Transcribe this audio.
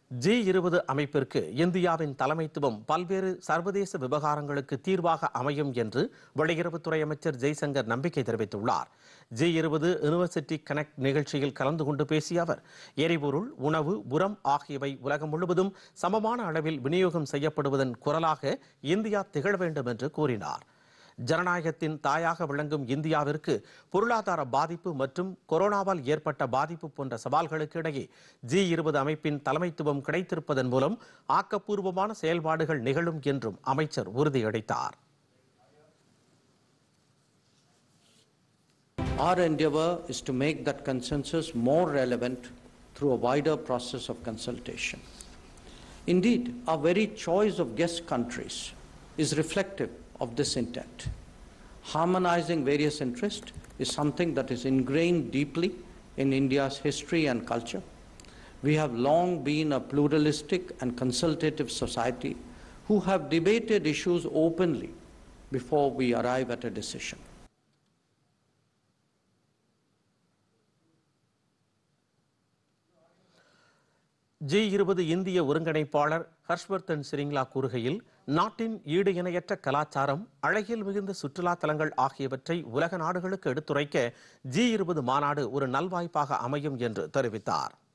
G இருபது அமைப்பிற்கு இந்தியாவின் தலைமைத்துவம் பல்வேறு சர்வதேச விவகாரங்களுக்கு தீர்வாக அமையும் என்று வெளியுறவுத்துறை அமைச்சர் ஜெய்சங்கர் நம்பிக்கை தெரிவித்துள்ளார் ஜி இருபது யூனிவர்சிட்டி கனெக்ட் நிகழ்ச்சியில் கலந்து கொண்டு பேசிய அவர் எரிபொருள் உணவு உரம் ஆகியவை உலகம் முழுவதும் சமமான அளவில் விநியோகம் செய்யப்படுவதன் குரலாக இந்தியா திகழ வேண்டும் என்று கூறினார் ஜனநாயகத்தின் தாயாக விளங்கும் இந்தியாவிற்கு பொருளாதார பாதிப்பு மற்றும் கொரோனாவால் ஏற்பட்ட பாதிப்பு போன்ற சவால்களுக்கு இடையே ஜி இருபது அமைப்பின் தலைமைத்துவம் கிடைத்திருப்பதன் மூலம் ஆக்கப்பூர்வமான செயல்பாடுகள் நிகழும் என்றும் அமைச்சர் உறுதியளித்தார் Our endeavor is to make that consensus more relevant through a wider process of consultation. Indeed, our very choice of guest countries is reflective of this intent. Harmonizing various interests is something that is ingrained deeply in India's history and culture. We have long been a pluralistic and consultative society who have debated issues openly before we arrive at a decision. G இருபது இந்திய ஒருங்கிணைப்பாளர் ஹர்ஷ்வர்தன் சிரிங்லா கூறுகையில் நாட்டின் ஈடு இணையற்ற கலாச்சாரம் அழகியல் மிகுந்த சுற்றுலா தலங்கள் ஆகியவற்றை உலக நாடுகளுக்கு எடுத்துரைக்க ஜி இருபது மாநாடு ஒரு நல்வாய்ப்பாக அமையும் என்று தெரிவித்தார்